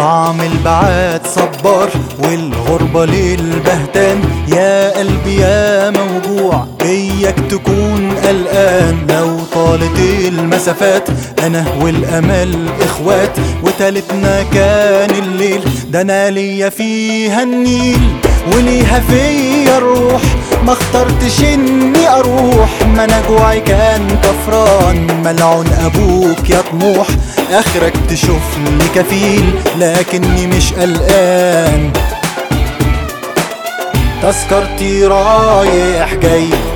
طعم البعاد صبار والغربة للبهتان يا قلبي يا موجوع اياك تكون قلقان لو طالت المسافات انا والامل اخوات وتالتنا كان الليل ده انا ليا فيها النيل وليها فيا الروح ما اخترتش اني اروح ما انا جوعي كان كفران ملعون ابوك يا طموح اخرك تشوف لي كفيل لكني مش قلقان تذكرتي رايح جاي